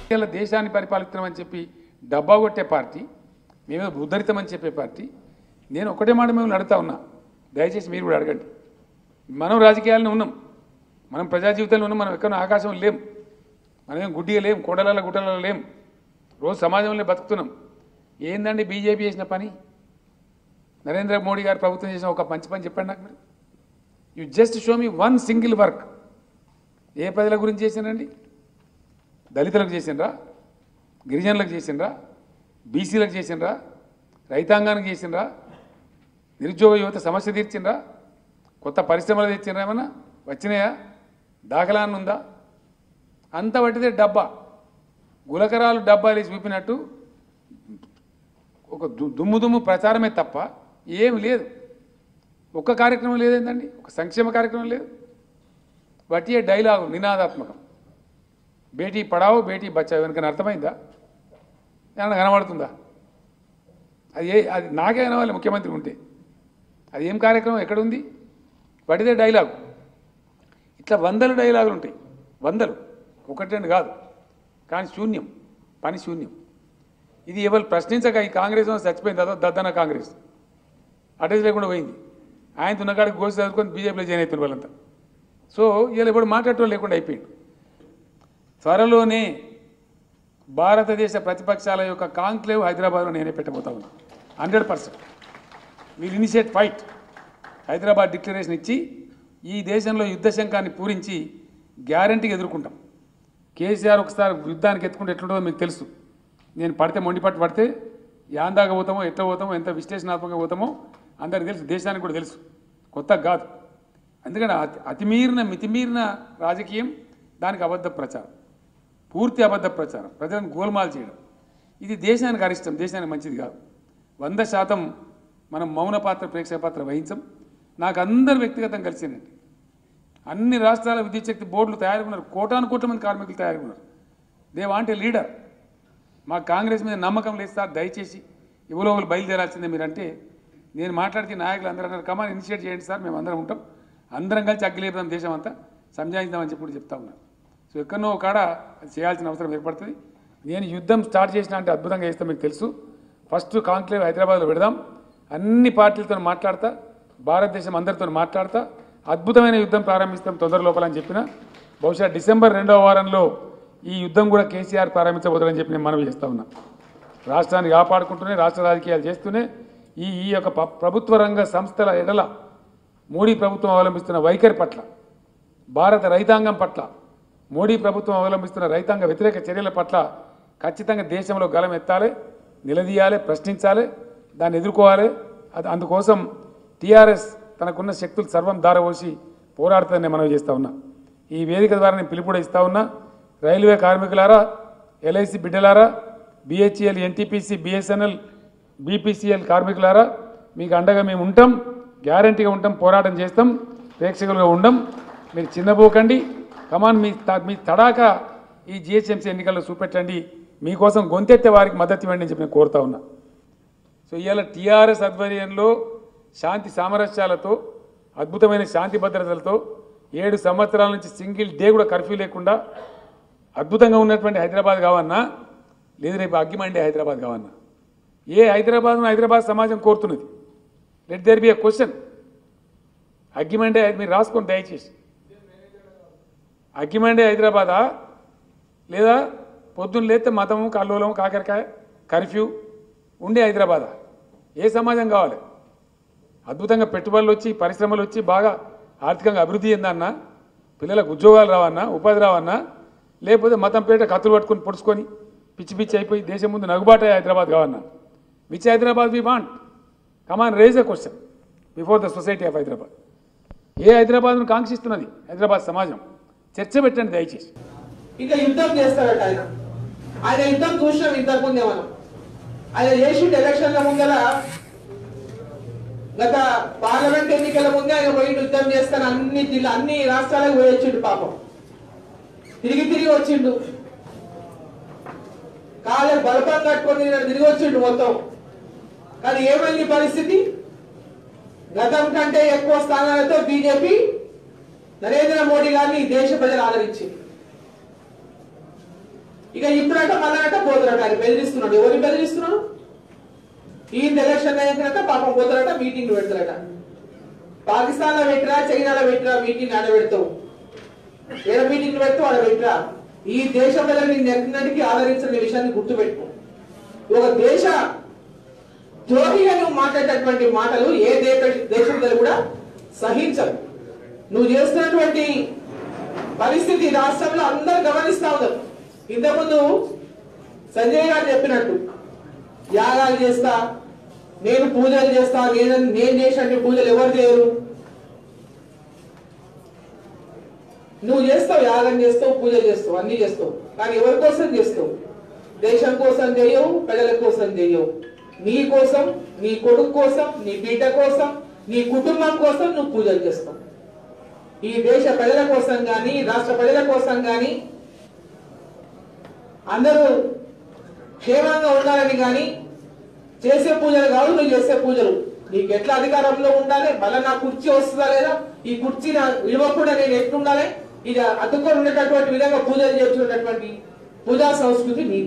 ఇలా దేశాన్ని పరిపాలిస్తున్నామని చెప్పి డబ్బా కొట్టే పార్టీ మేమేదో ఉద్ధరితమని చెప్పే పార్టీ నేను ఒకటే మాట మిమ్మల్ని అడుగుతా ఉన్నా దయచేసి మీరు కూడా అడగండి మనం రాజకీయాలను ఉన్నాం మనం ప్రజా జీవితంలో ఉన్నాం మనం ఎక్కడ ఆకాశం లేం మనమేం గుడ్డిగా లేం కోడల గుడ్డలలో లేం రోజు సమాజంలో బతుకుతున్నాం ఏందండి బీజేపీ చేసిన పని నరేంద్ర మోడీ గారు ప్రభుత్వం చేసిన ఒక మంచి పని చెప్పండి నాకు మీరు you just show me one single work ఏ ప్రజల గురించి చేసినండి దళితులకు చేసిండ్రా గిరిజనులకు చేసిండ్రా బీసీలకు చేసిండ్రా రైతాంగానికి చేసిండ్రా నిరుద్యోగ యువత సమస్య తీర్చిండ్రా కొత్త పరిశ్రమలు తెచ్చిండ్రా ఏమన్నా వచ్చినాయా దాఖలా అని ఉందా అంత పట్టితే డబ్బా గులకరాలు డబ్బాలు వేసి చూపినట్టు ఒక దు- దుమ్ము దుమ్ము ప్రచారమే తప్ప ఏమి లేదు ఒక్క కార్యక్రమం లేదేందండి ఒక సంక్షేమ కార్యక్రమం లేదు వట్టియే డైలాగు నినాదాత్మకం బేటీ పడావో బేటీ బచావో వెనుకని అర్థమైందా ఏమన్నా కనబడుతుందా అది ఏ అది నాకే కనవాలి ముఖ్యమంత్రి ఉంటే అది ఏం కార్యక్రమం ఎక్కడుంది వటిదే డైలాగు ఇట్లా వందలు డైలాగులు ఉంటాయి వందలు ఒకటి రెండు కాదు కానీ శూన్యం పని శూన్యం ఇది ఎవరు ప్రశ్నించక ఈ కాంగ్రెస్ వాళ్ళు చచ్చిపోయింది అదో దద్దన కాంగ్రెస్ అటెండ్ లేకుండా పోయింది ఆయన తున్నకాడికి కోసి చదువుకొని బీజేపీలో జాయిన్ అవుతున్నారు వాళ్ళంతా సో వీళ్ళు ఎప్పుడు మాట్లాడటం లేకుండా అయిపోయింది త్వరలోనే భారతదేశ ప్రతిపక్షాల యొక్క కాంక్లేవ్ హైదరాబాద్లో నేనే పెట్టబోతా ఉన్నా hundred percent we'll initiate fight Hyderabad declaration ఇచ్చి ఈ దేశంలో యుద్ధ శంఖాన్ని పూరించి గ్యారంటీగా ఎదుర్కొంటాం కేసీఆర్ ఒకసారి యుద్ధానికి ఎత్తుకుంటే ఎట్లుంటుందో మీకు తెలుసు నేను పడితే మొండి పట్టు పడితే యాందాగా పోతామో ఎట్లా పోతామో ఎంత విశ్లేషణాత్మకంగా పోతామో అందరికీ తెలుసు దేశానికి కూడా తెలుసు కొత్త కాదు ఎందుకంటే అతి అతిమీరిన మితిమీరిన రాజకీయం దానికి అబద్ధ ప్రచారం పూర్తి అబద్ధ ప్రచారం ప్రజలను గోల్మాల్ చేయడం ఇది దేశానికి అరిష్టం దేశానికి మంచిది కాదు వంద శాతం మనం మౌన పాత్ర ప్రేక్షక పాత్ర వహించం నాకు అందరు వ్యక్తిగతంగా కలిసిందండి అన్ని రాష్ట్రాల విద్యుత్ శక్తి బోర్డులు తయారుకున్నారు కోటాను కోట్ల మంది కార్మికులు తయారుకున్నారు దే వాంట్ ఏ లీడర్ మా కాంగ్రెస్ మీద నమ్మకం లేదు సార్ దయచేసి ఎవరో ఒకరు బయలుదేరాల్సిందే మీరంటే నేను మాట్లాడితే నాయకులు అందరూ అన్నారు కమాన్ ఇనిషియేట్ చేయండి సార్ మేము అందరం ఉంటాం అందరం కలిసి అగ్గిలేపుదాం దేశం అంతా సంజాయిద్దామని చెప్పి కూడా చెప్తా ఉన్నాను సో ఎక్కడనో ఒక కాడ అది చేయాల్సిన అవసరం ఏర్పడుతుంది నేను యుద్ధం స్టార్ట్ చేసిన అంటే అద్భుతంగా చేస్తాం మీకు తెలుసు ఫస్ట్ కాంక్లేవ్ హైదరాబాద్లో పెడదాం అన్ని పార్టీలతో మాట్లాడతా భారతదేశం అందరితో మాట్లాడతా అద్భుతమైన యుద్ధం ప్రారంభిస్తాం తొందర లోపల అని చెప్పిన బహుశా డిసెంబర్ రెండవ వారంలో ఈ యుద్ధం కూడా కేసీఆర్ ప్రారంభించబోతుందని చెప్పి నేను మనవి చేస్తా ఉన్నా రాష్ట్రాన్ని కాపాడుకుంటూనే రాష్ట్ర రాజకీయాలు చేస్తూనే ఈ ఈ యొక్క ప- ప్రభుత్వ రంగ సంస్థల ఎడల మోడీ ప్రభుత్వం అవలంబిస్తున్న వైఖరి పట్ల భారత రైతాంగం పట్ల మోడీ ప్రభుత్వం అవలంబిస్తున్న రైతాంగ వ్యతిరేక చర్యల పట్ల ఖచ్చితంగా దేశంలో గలం ఎత్తాలి నిలదీయాలి ప్రశ్నించాలి దాన్ని ఎదుర్కోవాలి అది అందుకోసం టీఆర్ఎస్ తనకున్న శక్తులు సర్వం దారపోసి పోరాడుతుందని మనం చేస్తా ఉన్నా ఈ వేదిక ద్వారా నేను పిలుపు కూడా ఇస్తా ఉన్నా రైల్వే కార్మికులారా ఎల్ఐసి బిడ్డలారా బిహెచ్ఎల్ ఎన్టీపీసీ బిఎస్ఎన్ఎల్ బీపీసీఎల్ కార్మికులారా మీకు అండగా మేము ఉంటాం గ్యారంటీగా ఉంటాం పోరాటం చేస్తాం ప్రేక్షకులుగా ఉండం మీరు చిన్నపోకండి కమాన్ మీ త- మీ తడాక ఈ జిహెచ్ఎంసీ ఎన్నికల్లో చూపెట్టండి మీకోసం గొంతెత్తే వారికి మద్దతు ఇవ్వండి అని చెప్పి నేను కోరుతా ఉన్నా సో ఇవాళ టీఆర్ఎస్ ఆధ్వర్యంలో శాంతి సామరస్యాలతో అద్భుతమైన శాంతి భద్రతలతో ఏడు సంవత్సరాల నుంచి సింగిల్ డే కూడా కర్ఫ్యూ లేకుండా అద్భుతంగా ఉన్నటువంటి హైదరాబాద్ కావన్నా లేదు రేపు అగ్గిమండే హైదరాబాద్ కావన్నా ఏ హైదరాబాద్ హైదరాబాద్ సమాజం కోరుతున్నది let there be a question అగ్గిమండే మీరు రాసుకోండి దయచేసి అగ్గిమండే హైదరాబాదా లేదా పొద్దున్న లేస్తే మతము కల్లోలం కాకరకాయ కర్ఫ్యూ ఉండే హైదరాబాదా ఏ సమాజం కావాలి అద్భుతంగా పెట్టుబడులు వచ్చి పరిశ్రమలు వచ్చి బాగా ఆర్థికంగా అభివృద్ధి చెందన్నా పిల్లలకు ఉద్యోగాలు రావన్నా ఉపాధి రావన్నా లేకపోతే మతం పేట కత్తులు పట్టుకొని పొడుచుకొని పిచ్చి పిచ్చి అయిపోయి దేశం ముందు నగుబాటే హైదరాబాద్ కావన్నా which Hyderabad we want come on raise a question before the society of Hyderabad ఏ హైదరాబాద్ను కాంక్షిస్తున్నది హైదరాబాద్ సమాజం చర్చ పెట్టండి దయచేసి ఇంకా యుద్ధం చేస్తాడట ఆయన ఆయన యుద్ధం చూసినాం ఇంతకు ముందే మనం ఆయన చేసిండు ఎలక్షన్ల ముందర గత పార్లమెంట్ ఎన్నికల ముందే ఆయన పోయి యుద్ధం చేస్తాను అన్ని జిల్లా అన్ని రాష్ట్రాలకు పోయి వచ్చిండు పాపం తిరిగి తిరిగి వచ్చిండు కాలే బలపం కట్టుకొని ఈయన తిరిగి వచ్చిండు మొత్తం కానీ ఏమైంది పరిస్థితి గతం కంటే ఎక్కువ స్థానాలతో బీజేపీ నరేంద్ర మోడీ గారిని ఈ దేశ ప్రజలు ఆదరించింది ఇక ఇప్పుడట మళ్ళాట పోతురట ఆయన బెదిరిస్తున్నాడు ఎవరిని బెదిరిస్తున్నాడు ఈ ఎలక్షన్ అయిన పాపం పోతారట మీటింగ్ పెడతారట పాకిస్తాన్ లో పెట్టిరా చైనాలో పెట్టిరా మీటింగ్ ఆడ పెడతావు ఏడ మీటింగ్ పెడతావు ఆడ పెట్టిరా ఈ దేశ ప్రజలు నిన్ను ఎక్కడికి ఆదరించిన విషయాన్ని గుర్తుపెట్టుకో ఒక దేశ ద్రోహిగా నువ్వు మాట్లాడేటటువంటి మాటలు ఏ దేశ దేశ ప్రజలు కూడా సహించరు నువ్వు చేస్తున్నటువంటి పరిస్థితి రాష్ట్రంలో అందరూ గమనిస్తా ఉన్నారు ఇంతకుముందు సంజయ్ గారు చెప్పినట్టు యాగాలు చేస్తా నేను పూజలు చేస్తా నేను నేను చేసినట్టు పూజలు ఎవరు చేయరు నువ్వు చేస్తావు యాగం చేస్తావు పూజ చేస్తావు అన్ని చేస్తావు కానీ ఎవరి కోసం చేస్తావు దేశం కోసం చేయవు ప్రజల కోసం చేయవు నీ కోసం నీ కొడుకు కోసం నీ బిడ్డ కోసం నీ కుటుంబం కోసం నువ్వు పూజలు చేస్తావు ఈ దేశ ప్రజల కోసం గాని రాష్ట్ర ప్రజల కోసం గాని అందరూ క్షేమంగా ఉండాలని గాని చేసే పూజలు కాదు నువ్వు చేసే పూజలు నీకు ఎట్లా అధికారంలో ఉండాలి మళ్ళీ నా కుర్చీ వస్తుందా లేదా ఈ కుర్చీ నా ఇవ్వకుండా నేను ఎట్లుండాలి ఇది అతుక్కొని ఉండేటటువంటి విధంగా పూజలు చేస్తున్నటువంటి పూజా సంస్కృతి నీది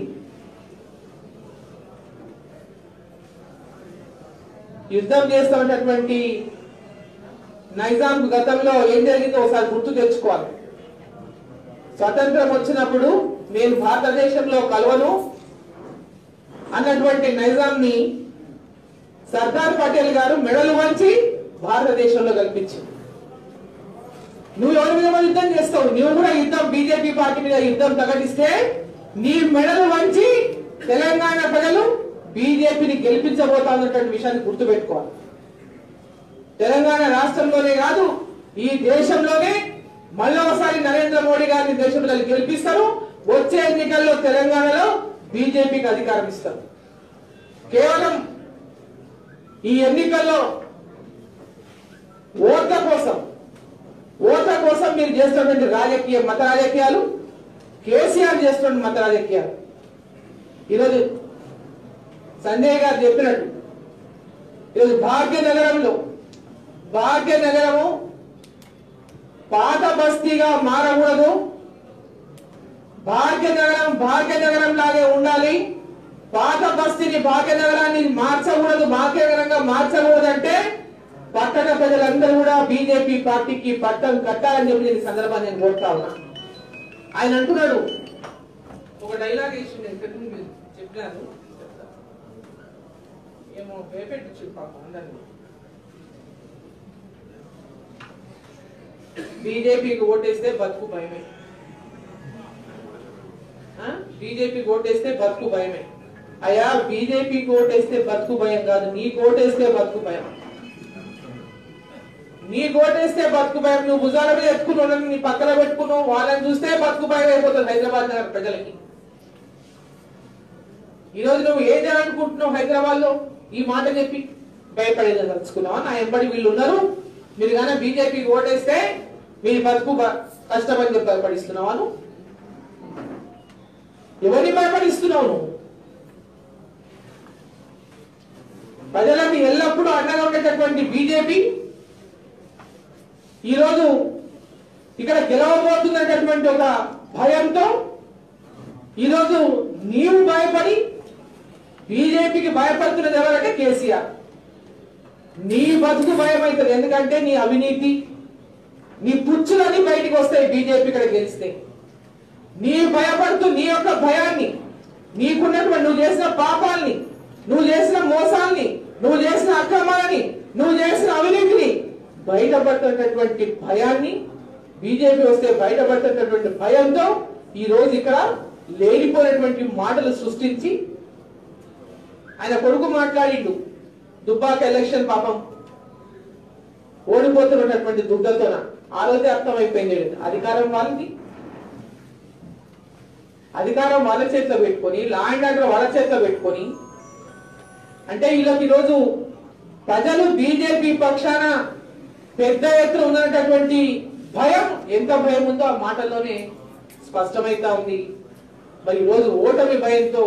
యుద్ధం చేస్తున్నటువంటి నైజాం గతంలో ఏం జరిగిందో ఒకసారి గుర్తు తెచ్చుకోవాలి స్వతంత్రం వచ్చినప్పుడు నేను భారతదేశంలో కలవను అన్నటువంటి నైజాంని సర్దార్ పటేల్ గారు మెడలు వంచి భారతదేశంలో కల్పించింది నువ్వు ఎవరి మీద యుద్ధం చేస్తావు నువ్వు కూడా యుద్ధం బీజేపీ పార్టీ మీద యుద్ధం ప్రకటిస్తే నీ మెడలు వంచి తెలంగాణ ప్రజలు బీజేపీని గెలిపించబోతా ఉన్నటువంటి విషయాన్ని గుర్తుపెట్టుకోవాలి తెలంగాణ రాష్ట్రంలోనే కాదు ఈ దేశంలోనే మళ్ళీ ఒకసారి నరేంద్ర మోడీ గారిని దేశ ప్రజలు గెలిపిస్తారు వచ్చే ఎన్నికల్లో తెలంగాణలో బీజేపీకి అధికారం ఇస్తారు కేవలం ఈ ఎన్నికల్లో ఓట్ల కోసం ఓట్ల కోసం మీరు చేస్తున్నటువంటి రాజకీయ మత రాజకీయాలు కేసీఆర్ చేస్తున్న మత రాజకీయాలు ఈరోజు సంజయ్ గారు చెప్పినట్టు ఈరోజు భాగ్యనగరంలో భాగ్యనగరము పాత బస్తీగా మారకూడదు భాగ్యనగరం భాగ్యనగరం లాగే ఉండాలి పాత బస్తీని భాగ్యనగరాన్ని మార్చకూడదు భాగ్యనగరంగా మార్చకూడదు అంటే పట్టణ ప్రజలందరూ కూడా బీజేపీ పార్టీకి పట్టం కట్టాలని చెప్పి నేను ఈ సందర్భాన్ని నేను కోరుతా ఉన్నా ఆయన అంటున్నాడు ఒక డైలాగ్ ఇచ్చింది ఇంతకుముందు మీరు చెప్పినారు చెప్తా. ఏమో భయపెట్టించు పాపం అందరినీ బీజేపీకి ఓటేస్తే బతుకు భయమే ఆ? బీజేపీకి ఓటేస్తే బతుకు భయమే అయ్యా బీజేపీకి ఓటేస్తే బతుకు భయం కాదు నీకు ఓటేస్తే బతుకు భయం నీ ఓటేస్తే బతుకు భయం నువ్వు భుజాల మీద ఎత్తుకున్నావు నీ పక్కన పెట్టుకున్నావు వాళ్ళని చూస్తే బతుకు భయం అయిపోతుంది హైదరాబాద్ నగర ప్రజలకి ఈ రోజు నువ్వు ఏం చేయాలనుకుంటున్నావు హైదరాబాద్ లో ఈ మాట చెప్పి భయపడేది తలుచుకున్నావా నా ఎంబడి వీళ్ళు ఉన్నారు మీరు కానీ బీజేపీకి ఓటేస్తే మీ బతుకు బ- కష్టమని చెప్పి భయపడిస్తున్నావా నువ్వు ఎవరిని భయపడిస్తున్నావు నువ్వు ప్రజలకు ఎల్లప్పుడూ అండగా ఉండేటటువంటి బీజేపీ ఈరోజు ఇక్కడ గెలవబోతున్నటువంటి ఒక భయంతో ఈరోజు నీవు భయపడి బీజేపీకి భయపడుతున్నది ఎవరంటే కేసీఆర్ నీ బతుకు భయం అవుతుంది ఎందుకంటే నీ అవినీతి నీ పుచ్చులన్నీ బయటికి వస్తాయి బీజేపీ ఇక్కడ గెలిస్తే నీ భయపడుతూ నీ యొక్క భయాన్ని నీకున్నటువంటి నువ్వు చేసిన పాపాల్ని నువ్వు చేసిన మోసాల్ని నువ్వు చేసిన అక్రమాలని నువ్వు చేసిన అవినీతిని బయటపడుతున్నటువంటి భయాన్ని బీజేపీ వస్తే బయటపడుతున్నటువంటి భయంతో ఈ రోజు ఇక్కడ లేనిపోయినటువంటి మాటలు సృష్టించి ఆయన కొడుకు మాట్లాడిండు దుబ్బాక ఎలక్షన్ పాపం ఓడిపోతున్నటువంటి దుడ్డతోన ఆ రోజే అర్థమైపోయింది అధికారం వాళ్ళది అధికారం వాళ్ళ చేతిలో పెట్టుకొని లా అండ్ ఆర్డర్ వాళ్ళ చేతిలో పెట్టుకొని అంటే వీళ్ళకి ఈరోజు ప్రజలు బీజేపీ పక్షాన పెద్ద ఎత్తున ఉన్నటువంటి భయం ఎంత భయం ఉందో ఆ మాటల్లోనే స్పష్టమైతా ఉంది మరి ఈరోజు ఓటమి భయంతో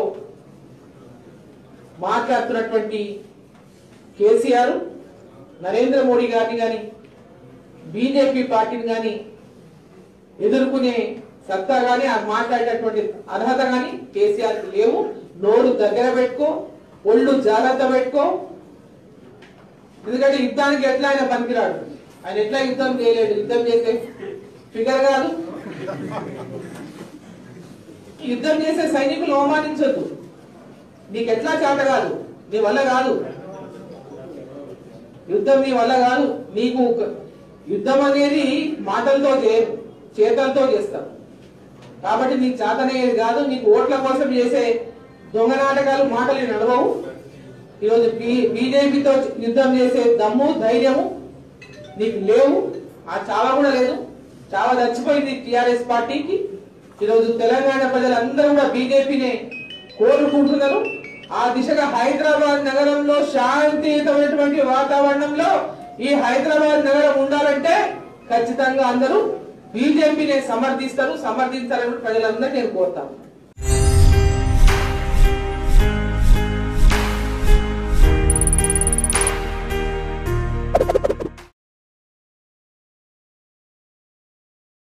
మాట్లాడుతున్నటువంటి కేసీఆర్ నరేంద్ర మోడీ గారిని కానీ బీజేపీ పార్టీని కానీ ఎదుర్కొనే సత్తా గాని ఆ మాట్లాడేటటువంటి అర్హత గాని కేసీఆర్ కి లేవు నోరు దగ్గర పెట్టుకో ఒళ్ళు జాగ్రత్త పెట్టుకో ఎందుకంటే యుద్ధానికి ఎట్లా ఆయన పనికిరాడు ఆయన ఎట్లా యుద్ధం చేయలేడు యుద్ధం చేసే ఫిగర్ కాదు యుద్ధం చేసే సైనికులు అవమానించొద్దు నీకు ఎట్లా చేత కాదు నీ వల్ల కాదు యుద్ధం నీ వల్ల కాదు నీకు ఒక- యుద్ధం అనేది మాటలతో చేయరు చేతలతో చేస్తాం కాబట్టి నీకు చేతనయ్యేది కాదు నీకు ఓట్ల కోసం చేసే దొంగ నాటకాలు మాటలు నడవవు ఈరోజు బీజేపీతో యుద్ధం చేసే దమ్ము ధైర్యము నీకు లేవు ఆ చాలా కూడా లేదు చాలా చచ్చిపోయింది టిఆర్ఎస్ పార్టీకి ఈరోజు తెలంగాణ ప్రజలందరూ కూడా బీజేపీనే కోరుకుంటున్నారు ఆ దిశగా హైదరాబాద్ నగరంలో శాంతియుతమైనటువంటి వాతావరణంలో ఈ హైదరాబాద్ నగరం ఉండాలంటే ఖచ్చితంగా అందరూ బీజేపీని సమర్థిస్తారు సమర్థించాలని ప్రజలందరూ నేను కోరుతాను